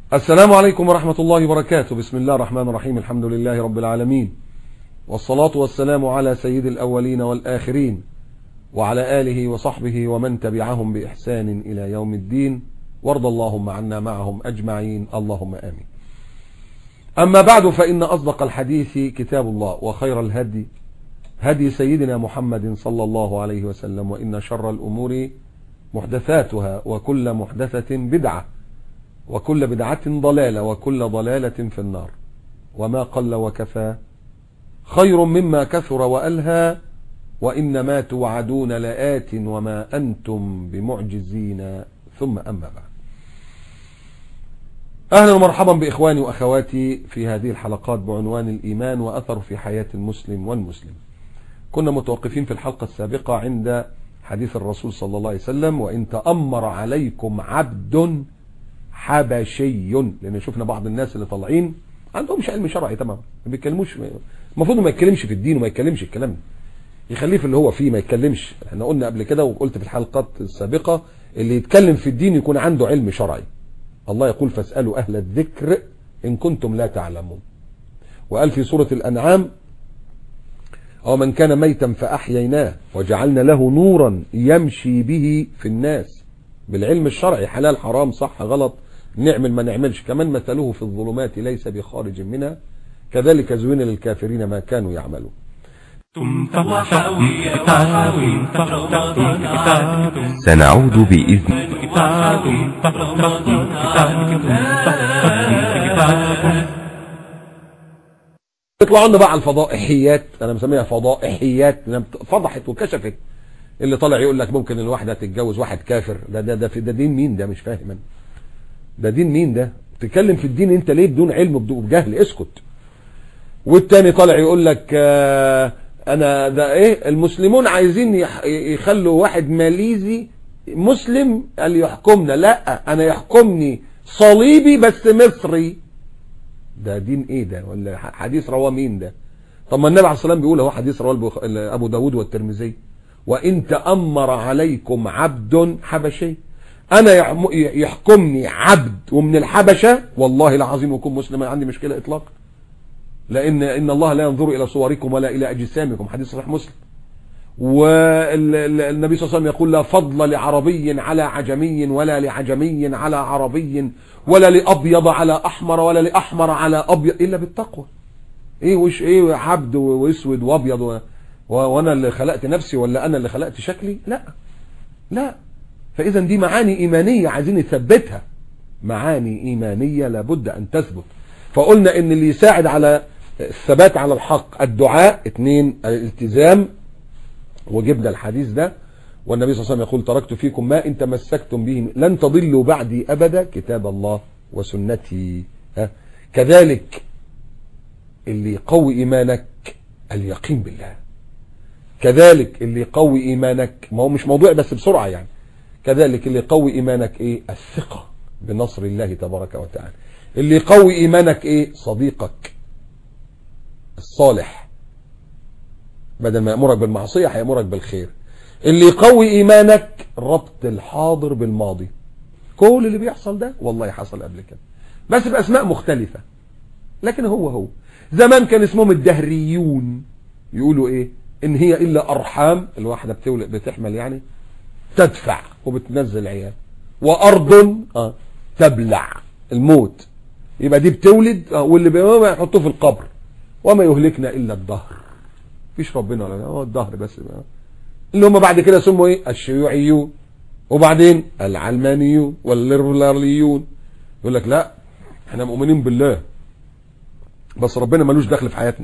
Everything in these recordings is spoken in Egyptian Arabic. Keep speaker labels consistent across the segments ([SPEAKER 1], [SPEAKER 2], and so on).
[SPEAKER 1] السلام عليكم ورحمة الله وبركاته بسم الله الرحمن الرحيم الحمد لله رب العالمين والصلاة والسلام على سيد الأولين والآخرين وعلى آله وصحبه ومن تبعهم بإحسان إلى يوم الدين وارض اللهم عنا معهم أجمعين اللهم آمين أما بعد فإن أصدق الحديث كتاب الله وخير الهدي هدي سيدنا محمد صلى الله عليه وسلم وإن شر الأمور محدثاتها وكل محدثة بدعة وكل بدعة ضلالة وكل ضلالة في النار وما قل وكفى خير مما كثر وألهى وإنما توعدون لآت وما أنتم بمعجزين ثم أما بعد أهلا ومرحبا بإخواني وأخواتي في هذه الحلقات بعنوان الإيمان وأثر في حياة المسلم والمسلم كنا متوقفين في الحلقة السابقة عند حديث الرسول صلى الله عليه وسلم وإن تأمر عليكم عبد حبشي لأن شفنا بعض الناس اللي طالعين عندهمش علم شرعي تمام ما بيتكلموش المفروض ما يتكلمش في الدين وما يتكلمش الكلام ده يخليه في اللي هو فيه ما يتكلمش احنا قلنا قبل كده وقلت في الحلقات السابقة اللي يتكلم في الدين يكون عنده علم شرعي الله يقول فاسألوا أهل الذكر إن كنتم لا تعلمون وقال في سورة الأنعام أو من كان ميتا فأحييناه وجعلنا له نورا يمشي به في الناس بالعلم الشرعي حلال حرام صح غلط نعمل ما نعملش كمان مثله في الظلمات ليس بخارج منها كذلك زين للكافرين ما كانوا يعملون
[SPEAKER 2] سنعود بإذن
[SPEAKER 1] يطلعوا لنا بقى على الفضائحيات انا مسميها فضائحيات لأنها فضحت وكشفت اللي طالع يقول لك ممكن الواحده تتجوز واحد كافر ده ده ده, في ده دين مين ده مش فاهم انا ده دين مين ده تتكلم في الدين انت ليه بدون علم وبجهل اسكت والتاني طالع يقول لك آه انا ده ايه المسلمون عايزين يح- يخلوا واحد ماليزي مسلم قال يحكمنا لا انا يحكمني صليبي بس مصري ده دين ايه ده ولا حديث رواه مين ده طب ما النبي عليه الصلاه والسلام بيقول اهو حديث رواه البخ- ابو داود والترمذي وان تامر عليكم عبد حبشي انا يحم- يحكمني عبد ومن الحبشه والله العظيم يكون مسلم ما عندي مشكله اطلاقا لان ان الله لا ينظر الى صوركم ولا الى اجسامكم حديث صحيح مسلم والنبي صلى الله عليه وسلم يقول لا فضل لعربي على عجمي ولا لعجمي على عربي ولا لأبيض على أحمر ولا لأحمر على أبيض إلا بالتقوى إيه وش إيه عبد وأسود وأبيض و... و... وأنا اللي خلقت نفسي ولا أنا اللي خلقت شكلي لا لا فإذا دي معاني إيمانية عايزين نثبتها معاني إيمانية لابد أن تثبت فقلنا إن اللي يساعد على الثبات على الحق الدعاء اتنين الالتزام وجبنا الحديث ده والنبي صلى الله عليه وسلم يقول تركت فيكم ما إن تمسكتم به لن تضلوا بعدي أبدا كتاب الله وسنتي ها كذلك اللي يقوي إيمانك اليقين بالله كذلك اللي يقوي إيمانك ما هو مش موضوع بس بسرعة يعني كذلك اللي يقوي إيمانك إيه الثقة بنصر الله تبارك وتعالى اللي يقوي إيمانك إيه صديقك الصالح بدل ما يأمرك بالمعصية هيأمرك بالخير اللي يقوي إيمانك ربط الحاضر بالماضي كل اللي بيحصل ده والله حصل قبل كده بس بأسماء مختلفة لكن هو هو زمان كان اسمهم الدهريون يقولوا ايه ان هي الا ارحام الواحدة بتولد بتحمل يعني تدفع وبتنزل عيال وارض آه تبلع الموت يبقى دي بتولد آه واللي بيقوم يحطوه في القبر وما يهلكنا الا الدهر مفيش ربنا ولا هو الدهر بس بقى. اللي هم بعد كده سموا ايه الشيوعيون وبعدين العلمانيون والليبراليون يقول لك لا احنا مؤمنين بالله بس ربنا ملوش دخل في حياتنا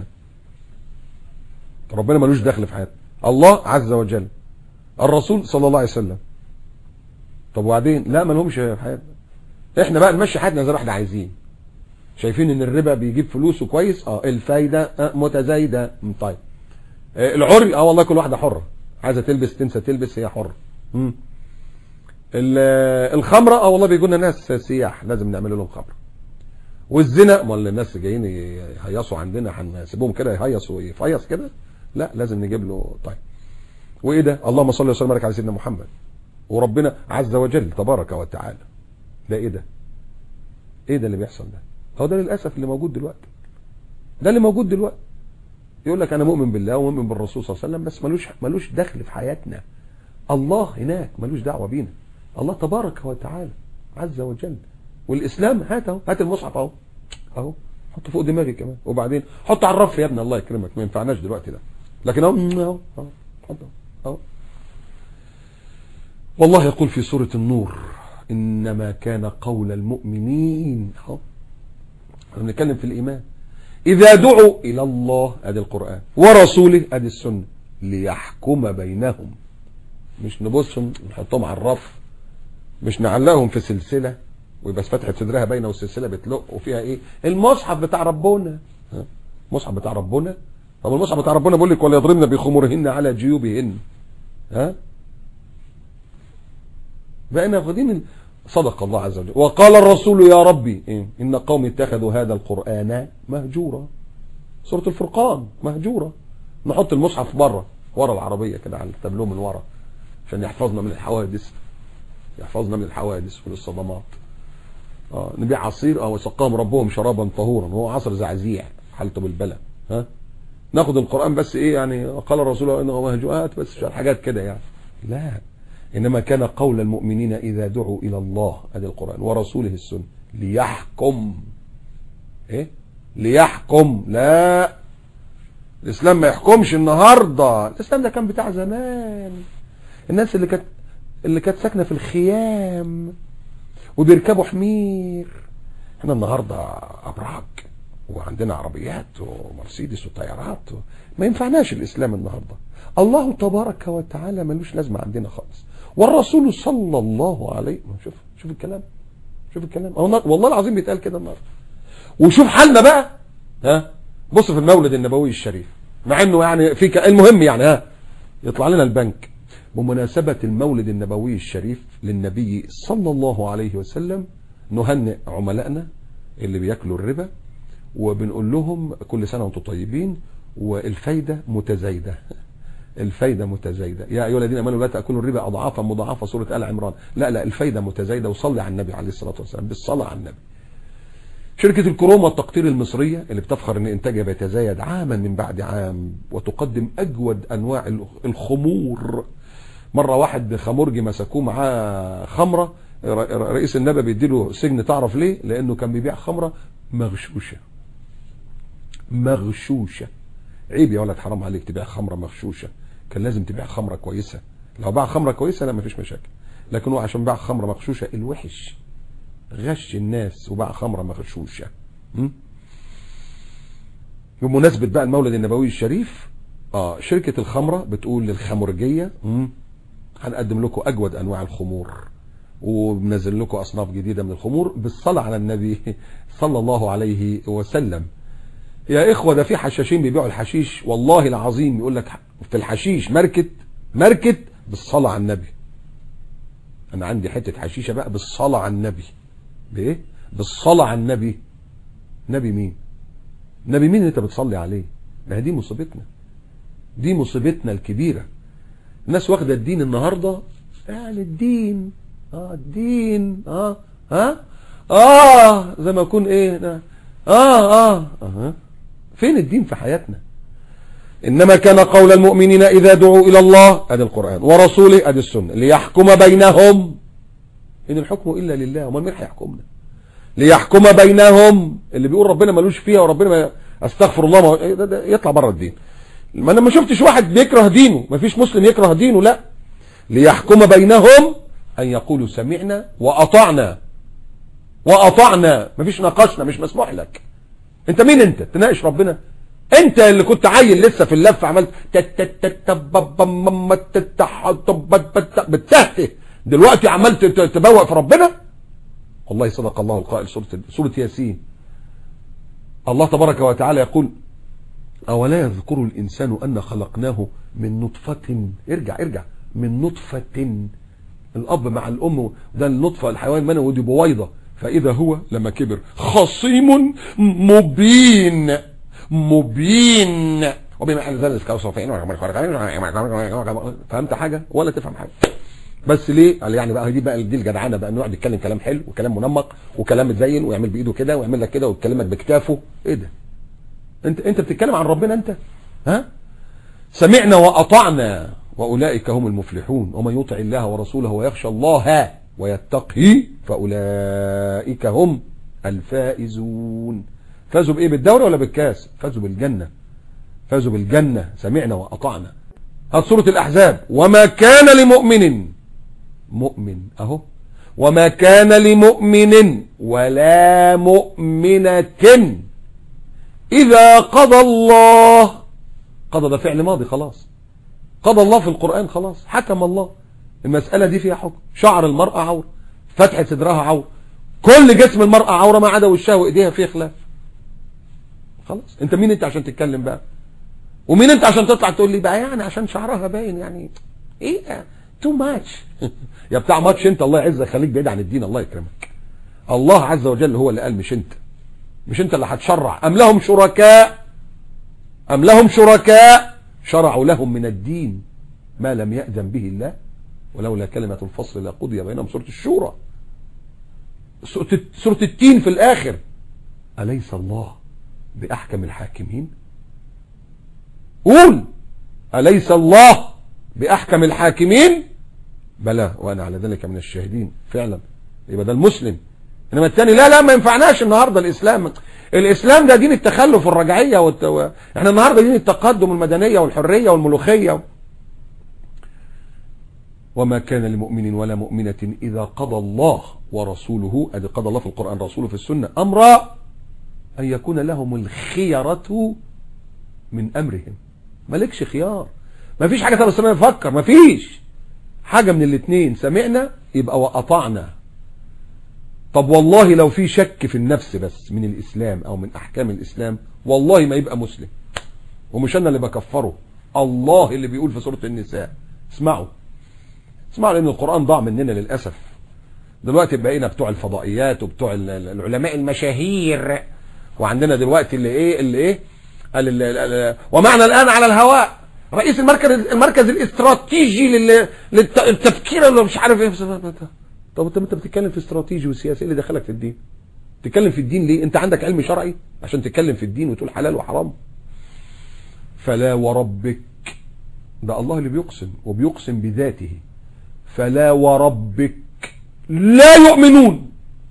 [SPEAKER 1] ربنا ملوش دخل في حياتنا الله عز وجل الرسول صلى الله عليه وسلم طب وبعدين لا ملهمش في حياتنا احنا بقى نمشي حياتنا زي ما احنا عايزين شايفين ان الربا بيجيب فلوسه كويس اه الفايده آه متزايده م، طيب آه العري اه والله كل واحده حره عايزه تلبس تنسى تلبس هي حره مم. ال- الخمره اه والله بيجوا لنا ناس سياح لازم نعمل لهم خمره والزنا امال الناس جايين يهيصوا عندنا هنسيبهم كده يهيصوا ويفيص كده لا لازم نجيب له طيب وايه ده اللهم صل وسلم وبارك على سيدنا محمد وربنا عز وجل تبارك وتعالى ده ايه ده ايه ده اللي بيحصل ده هو ده للاسف اللي موجود دلوقتي ده اللي موجود دلوقتي يقول لك انا مؤمن بالله ومؤمن بالرسول صلى الله عليه وسلم بس ملوش ملوش دخل في حياتنا الله هناك ملوش دعوه بينا الله تبارك وتعالى عز وجل والاسلام هات اهو هات المصحف اهو اهو حطه فوق دماغي كمان وبعدين حطه على الرف يا ابني الله يكرمك ما ينفعناش دلوقتي ده لكن اهو اهو اهو حطه اهو والله يقول في سورة النور إنما كان قول المؤمنين اهو احنا بنتكلم في الإيمان إذا دعوا إلى الله أدي القرآن ورسوله أدي السنة ليحكم بينهم مش نبصهم نحطهم على الرف مش نعلقهم في سلسلة ويبقى فتحة صدرها باينة والسلسلة بتلق وفيها ايه المصحف بتاع ربنا ها؟ المصحف بتاع ربنا طب المصحف بتاع ربنا بيقول لك ولا يضربن بخمرهن على جيوبهن ها بقينا واخدين صدق الله عز وجل وقال الرسول يا ربي إيه؟ إن قوم اتخذوا هذا القرآن مهجورا سورة الفرقان مهجورة نحط المصحف بره ورا العربية كده على التابلو من ورا عشان يحفظنا من الحوادث يحفظنا من الحوادث والصدمات اه نبيع عصير اه وسقاهم ربهم شرابا طهورا وهو عصر زعزيع حالته بالبلى ها ناخد القرآن بس ايه يعني قال الرسول انه مهجوات بس شوية حاجات كده يعني لا إنما كان قول المؤمنين إذا دعوا إلى الله هذا القرآن ورسوله السنة ليحكم إيه ليحكم لا الإسلام ما يحكمش النهاردة الإسلام ده كان بتاع زمان الناس اللي كانت اللي كانت ساكنة في الخيام وبيركبوا حمير احنا النهاردة أبراج وعندنا عربيات ومرسيدس وطيارات و... ما ينفعناش الإسلام النهاردة الله تبارك وتعالى ملوش لازمة عندنا خالص والرسول صلى الله عليه شوف شوف الكلام شوف الكلام والله العظيم بيتقال كده النهارده وشوف حالنا بقى ها بص في المولد النبوي الشريف مع انه يعني في ك... المهم يعني ها يطلع لنا البنك بمناسبة المولد النبوي الشريف للنبي صلى الله عليه وسلم نهنئ عملائنا اللي بياكلوا الربا وبنقول لهم كل سنة وانتم طيبين والفايدة متزايدة الفايدة متزايدة يا أيها الذين آمنوا لا تأكلوا الربا أضعافا مضاعفة سورة آل عمران لا لا الفايدة متزايدة وصلي على النبي عليه الصلاة والسلام بالصلاة على النبي شركة الكروم والتقطير المصرية اللي بتفخر ان انتاجها بيتزايد عاما من بعد عام وتقدم اجود انواع الخمور مرة واحد خمرجي مسكوه معاه خمرة رئيس النبي بيديله سجن تعرف ليه لانه كان بيبيع خمرة مغشوشة مغشوشة عيب يا ولد حرام عليك تبيع خمرة مغشوشة كان لازم تبيع خمرة كويسة لو باع خمرة كويسة لا مفيش مشاكل لكن هو عشان باع خمرة مغشوشة الوحش غش الناس وباع خمرة مغشوشة بمناسبة بقى المولد النبوي الشريف اه شركة الخمرة بتقول للخمرجية هنقدم لكم اجود انواع الخمور وبنزل لكم اصناف جديدة من الخمور بالصلاة على النبي صلى الله عليه وسلم يا اخوة ده في حشاشين بيبيعوا الحشيش والله العظيم يقول لك في الحشيش ماركت ماركت بالصلاة على النبي انا عندي حتة حشيشة بقى بالصلاة على النبي بايه بالصلاة على النبي نبي مين نبي مين اللي انت بتصلي عليه ما هي دي مصيبتنا دي مصيبتنا الكبيرة الناس واخدة الدين النهاردة يعني الدين اه الدين اه ها اه زي ما يكون ايه اه اه اه فين الدين في حياتنا إنما كان قول المؤمنين إذا دعوا إلى الله أدي القرآن ورسوله أدي السنة ليحكم بينهم إن الحكم إلا لله ومن مين هيحكمنا ليحكم بينهم اللي بيقول ربنا ملوش فيها وربنا ما استغفر الله ما ده ده يطلع بره الدين ما انا ما شفتش واحد بيكره دينه ما فيش مسلم يكره دينه لا ليحكم بينهم أن يقولوا سمعنا وأطعنا وأطعنا ما فيش ناقشنا مش مسموح لك انت مين انت تناقش ربنا انت اللي كنت عيل لسه في اللف عملت بتهته دلوقتي عملت تبوق في ربنا والله صدق الله القائل سورة, سورة ياسين الله تبارك وتعالى يقول أولا يذكر الإنسان أن خلقناه من نطفة ارجع ارجع من نطفة الأب مع الأم ده النطفة الحيوان المنوي دي بويضة فإذا هو لما كبر خصيم مبين مبين وبما أن ذلك كوصفين فهمت حاجة ولا تفهم حاجة بس ليه قال يعني بقى دي بقى دي الجدعنه بقى انه يقعد يتكلم كلام حلو وكلام منمق وكلام متزين ويعمل بايده كده ويعمل لك كده ويكلمك بكتافه ايه ده انت انت بتتكلم عن ربنا انت ها سمعنا واطعنا واولئك هم المفلحون ومن يطع الله ورسوله ويخشى الله ويتقي فاولئك هم الفائزون فازوا بايه بالدوري ولا بالكاس فازوا بالجنه فازوا بالجنه سمعنا واطعنا هذه سوره الاحزاب وما كان لمؤمن مؤمن اهو وما كان لمؤمن ولا مؤمنة إذا قضى الله قضى ده فعل ماضي خلاص قضى الله في القرآن خلاص حكم الله المسألة دي فيها حكم شعر المرأة عورة فتحة صدرها عورة كل جسم المرأة عورة ما عدا وشها وإيديها فيه خلاف خلاص انت مين انت عشان تتكلم بقى ومين انت عشان تطلع تقول لي بقى يعني عشان شعرها باين يعني ايه تو ماتش يا بتاع ماتش انت الله يعزك خليك بعيد عن الدين الله يكرمك الله عز وجل هو اللي قال مش انت مش انت اللي هتشرع ام لهم شركاء ام لهم شركاء شرعوا لهم من الدين ما لم يأذن به الله ولولا كلمة الفصل لقضي بينهم سورة الشورى سورة سورة التين في الآخر أليس الله بأحكم الحاكمين قول أليس الله بأحكم الحاكمين بلى وأنا على ذلك من الشاهدين فعلا يبقى ده المسلم إنما الثاني لا لا ما ينفعناش النهاردة الإسلام الإسلام ده دين التخلف والرجعية والتو... احنا النهاردة دين التقدم والمدنية والحرية والملوخية وما كان لمؤمن ولا مؤمنة إذا قضى الله ورسوله أدي قضى الله في القرآن رسوله في السنة أمرا أن يكون لهم الخيرة من أمرهم مالكش خيار ما فيش حاجة بس نفكر ما فيش حاجة من الاثنين سمعنا يبقى وأطعنا طب والله لو في شك في النفس بس من الإسلام أو من أحكام الإسلام والله ما يبقى مسلم ومش أنا اللي بكفره الله اللي بيقول في سورة النساء اسمعوا اسمعوا لأن القرآن ضاع مننا للأسف دلوقتي بقينا بتوع الفضائيات وبتوع العلماء المشاهير وعندنا دلوقتي اللي ايه اللي ايه قال ال- ومعنا الآن على الهواء رئيس المركز المركز الاستراتيجي لل- للتفكير اللي مش عارف ايه طب انت انت بتتكلم في استراتيجي وسياسي ايه اللي دخلك في الدين تتكلم في الدين ليه انت عندك علم شرعي عشان تتكلم في الدين وتقول حلال وحرام فلا وربك ده الله اللي بيقسم وبيقسم بذاته فلا وربك لا يؤمنون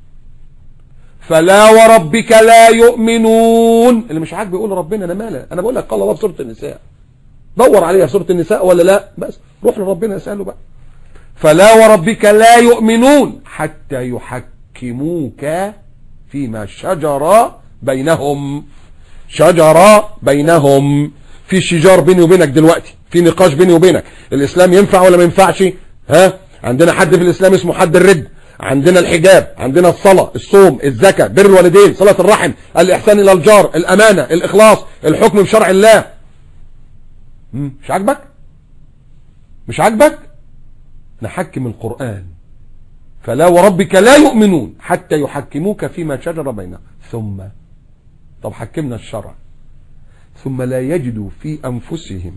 [SPEAKER 1] فلا وربك لا يؤمنون اللي مش عاجبه يقول ربنا انا مالي انا بقول لك قال الله في سوره النساء دور عليها في سوره النساء ولا لا بس روح لربنا اساله بقى فلا وربك لا يؤمنون حتى يحكموك فيما شجر بينهم شجر بينهم في شجار بيني وبينك دلوقتي في نقاش بيني وبينك الاسلام ينفع ولا ما ينفعش ها عندنا حد في الاسلام اسمه حد الرد عندنا الحجاب عندنا الصلاة الصوم الزكاة بر الوالدين صلاة الرحم الإحسان إلى الجار الأمانة الإخلاص الحكم بشرع الله مم، مش عاجبك مش عاجبك نحكم القرآن فلا وربك لا يؤمنون حتى يحكموك فيما شجر بينهم ثم طب حكمنا الشرع ثم لا يجدوا في أنفسهم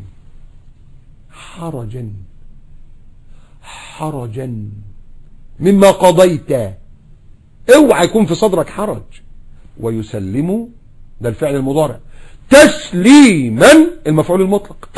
[SPEAKER 1] حرجا حرجا مما قضيت اوعى يكون في صدرك حرج ويسلموا ده الفعل المضارع تسليما المفعول المطلق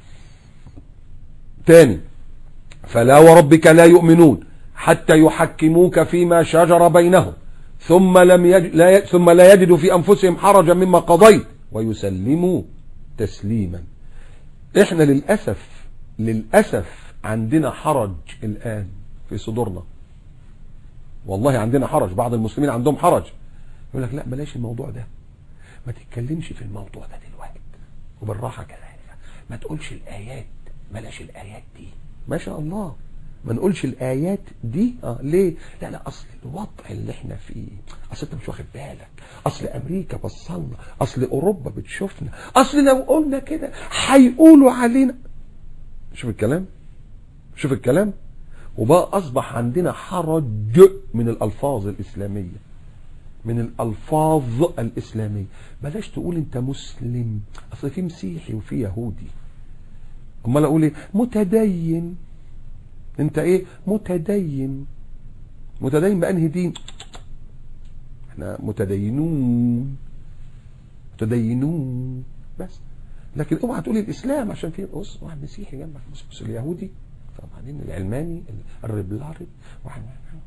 [SPEAKER 1] تاني فلا وربك لا يؤمنون حتى يحكموك فيما شجر بينهم ثم لم يج... لا ي... ثم لا يجدوا في انفسهم حرجا مما قضيت ويسلموا تسليما احنا للاسف للاسف عندنا حرج الان في صدورنا والله عندنا حرج بعض المسلمين عندهم حرج يقول لك لا بلاش الموضوع ده ما تتكلمش في الموضوع ده دلوقتي وبالراحه كده ما تقولش الايات بلاش الايات دي ما شاء الله ما نقولش الايات دي اه ليه لا لا اصل الوضع اللي احنا فيه اصل انت مش واخد بالك اصل امريكا بصلنا اصل اوروبا بتشوفنا اصل لو قلنا كده هيقولوا علينا شوف الكلام شوف الكلام وبقى اصبح عندنا حرج من الالفاظ الاسلاميه من الالفاظ الاسلاميه بلاش تقول انت مسلم اصل في مسيحي وفي يهودي امال اقول ايه متدين انت ايه متدين متدين بانهي دين احنا متدينون متدينون بس لكن اوعى تقولي الاسلام عشان في بص واحد مسيحي جنبك بص بص اليهودي طبعا العلماني الربلاري واحد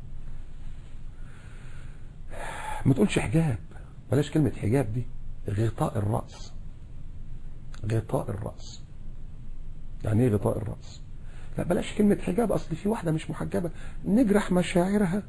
[SPEAKER 1] ما تقولش حجاب بلاش كلمة حجاب دي غطاء الرأس غطاء الرأس يعني ايه غطاء الرأس لا بلاش كلمة حجاب اصل في واحدة مش محجبة نجرح مشاعرها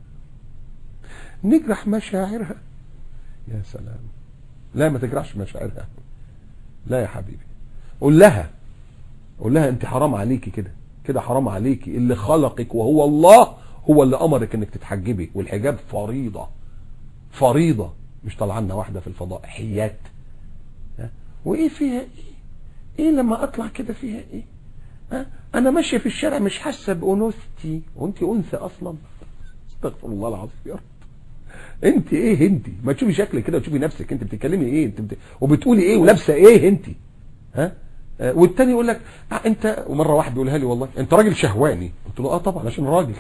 [SPEAKER 1] نجرح مشاعرها يا سلام لا ما تجرحش مشاعرها لا يا حبيبي قول لها قول لها انت حرام عليكي كده كده حرام عليكي اللي خلقك وهو الله هو اللي امرك انك تتحجبي والحجاب فريضة فريضة مش طلعنا واحدة في الفضاء حيات ها؟ وايه فيها ايه ايه لما اطلع كده فيها ايه ها؟ انا ماشية في الشارع مش حاسة بانوثتي وانت انثى اصلا استغفر الله العظيم يا رب انت ايه انت ما تشوفي شكلك كده وتشوفي نفسك انت بتتكلمي ايه انت بت... وبتقولي ايه ولابسه ايه انت ها آه والتاني يقول لك آه انت ومره واحد بيقولها لي والله انت راجل شهواني قلت له اه طبعا عشان راجل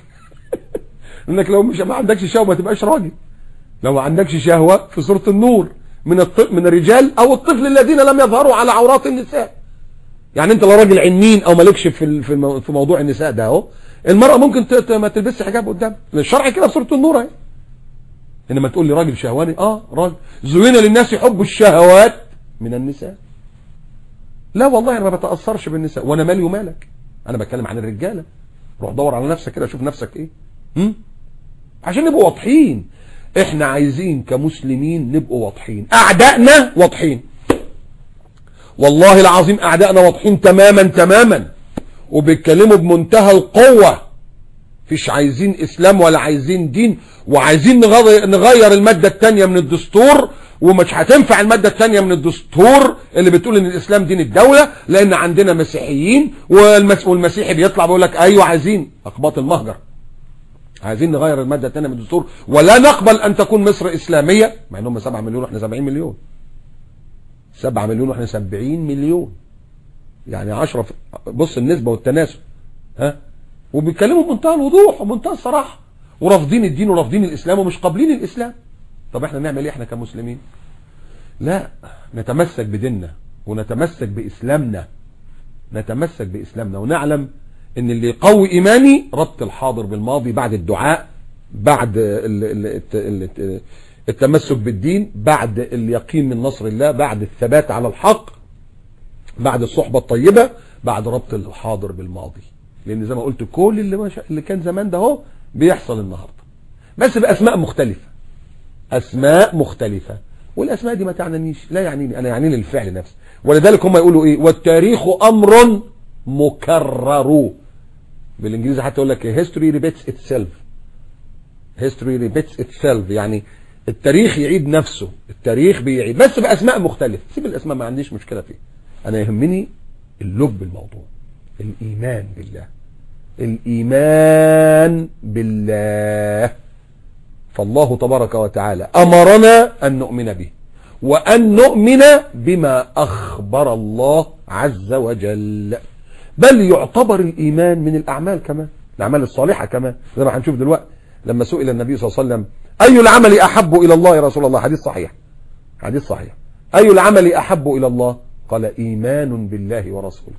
[SPEAKER 1] انك لو مش ما عندكش شهوه ما تبقاش راجل لو ما عندكش شهوه في سوره النور من الطفل من الرجال او الطفل الذين لم يظهروا على عورات النساء يعني انت لو راجل عنين او مالكش في في المو... في موضوع النساء ده اهو المراه ممكن ت... ما تلبسش حجاب قدام الشرع كده في سوره النور اهي انما تقول لي راجل شهواني اه راجل زين للناس حب الشهوات من النساء لا والله انا ما بتاثرش بالنساء وانا مالي ومالك انا بتكلم عن الرجاله روح دور على نفسك كده شوف نفسك ايه هم؟ عشان نبقوا واضحين احنا عايزين كمسلمين نبقوا واضحين اعدائنا واضحين والله العظيم اعدائنا واضحين تماما تماما وبيتكلموا بمنتهى القوه فيش عايزين اسلام ولا عايزين دين وعايزين نغير المادة التانية من الدستور ومش هتنفع المادة التانية من الدستور اللي بتقول ان الاسلام دين الدولة لان عندنا مسيحيين والمس والمسيحي بيطلع بيقول لك ايوه عايزين اقباط المهجر عايزين نغير المادة التانية من الدستور ولا نقبل ان تكون مصر اسلامية مع انهم 7 مليون واحنا 70 مليون 7 مليون واحنا 70 مليون يعني 10 بص النسبة والتناسب ها وبيتكلموا بمنتهى الوضوح ومنتهى الصراحه ورافضين الدين ورافضين الاسلام ومش قابلين الاسلام طب احنا نعمل ايه احنا كمسلمين لا نتمسك بديننا ونتمسك باسلامنا نتمسك باسلامنا ونعلم ان اللي يقوي ايماني ربط الحاضر بالماضي بعد الدعاء بعد التمسك بالدين بعد اليقين من نصر الله بعد الثبات على الحق بعد الصحبة الطيبة بعد ربط الحاضر بالماضي لان زي ما قلت كل اللي, مش... اللي كان زمان ده اهو بيحصل النهارده بس باسماء مختلفه اسماء مختلفه والاسماء دي ما تعنينيش لا يعنيني انا يعنيني الفعل نفسه ولذلك هم يقولوا ايه والتاريخ امر مكرر بالانجليزي حتى يقول لك history repeats itself history repeats itself يعني التاريخ يعيد نفسه التاريخ بيعيد بس باسماء مختلفه سيب الاسماء ما عنديش مشكله فيه انا يهمني اللب الموضوع الإيمان بالله الإيمان بالله فالله تبارك وتعالى أمرنا أن نؤمن به وأن نؤمن بما أخبر الله عز وجل بل يعتبر الإيمان من الأعمال كمان الأعمال الصالحة كمان زي ما هنشوف دلوقتي لما سئل النبي صلى الله عليه وسلم أي العمل أحب إلى الله يا رسول الله حديث صحيح حديث صحيح أي العمل أحب إلى الله قال إيمان بالله ورسوله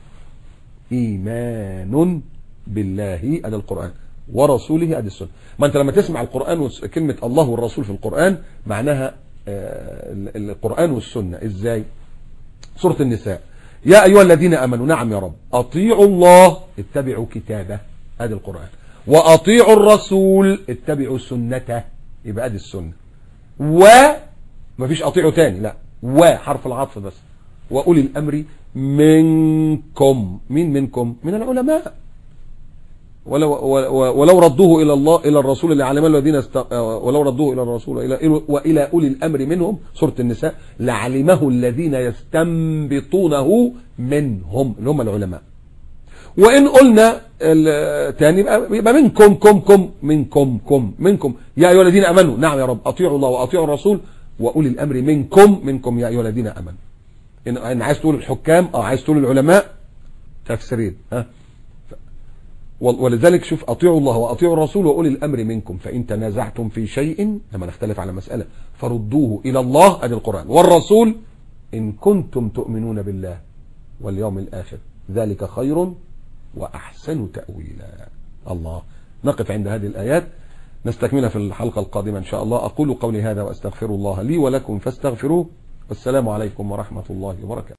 [SPEAKER 1] إيمان بالله هذا القرآن ورسوله هذه السنة ما أنت لما تسمع القرآن وكلمة الله والرسول في القرآن معناها القرآن والسنة إزاي سورة النساء يا أيها الذين أمنوا نعم يا رب أطيعوا الله اتبعوا كتابه هذا القرآن وأطيعوا الرسول اتبعوا سنته يبقى هذه السنة و مفيش أطيعوا تاني لا وحرف العطف بس وأولي الأمر منكم مين منكم من العلماء ولو ولو ردوه الى الله الى الرسول لعلم الذين است... ولو ردوه الى الرسول الى والى اولي الامر منهم سوره النساء لعلمه الذين يستنبطونه منهم اللي هم العلماء وان قلنا تاني يبقى منكم كم كم منكم كم منكم يا ايها الذين امنوا نعم يا رب اطيعوا الله واطيعوا الرسول واولي الامر منكم منكم يا ايها الذين امنوا ان عايز تقول الحكام اه عايز تقول العلماء تفسيرين ها ول- ولذلك شوف اطيعوا الله واطيعوا الرسول واولي الامر منكم فان تنازعتم في شيء لما نختلف على مساله فردوه الى الله ادي القران والرسول ان كنتم تؤمنون بالله واليوم الاخر ذلك خير واحسن تاويلا الله نقف عند هذه الايات نستكملها في الحلقه القادمه ان شاء الله اقول قولي هذا واستغفر الله لي ولكم فاستغفروه والسلام عليكم ورحمه الله وبركاته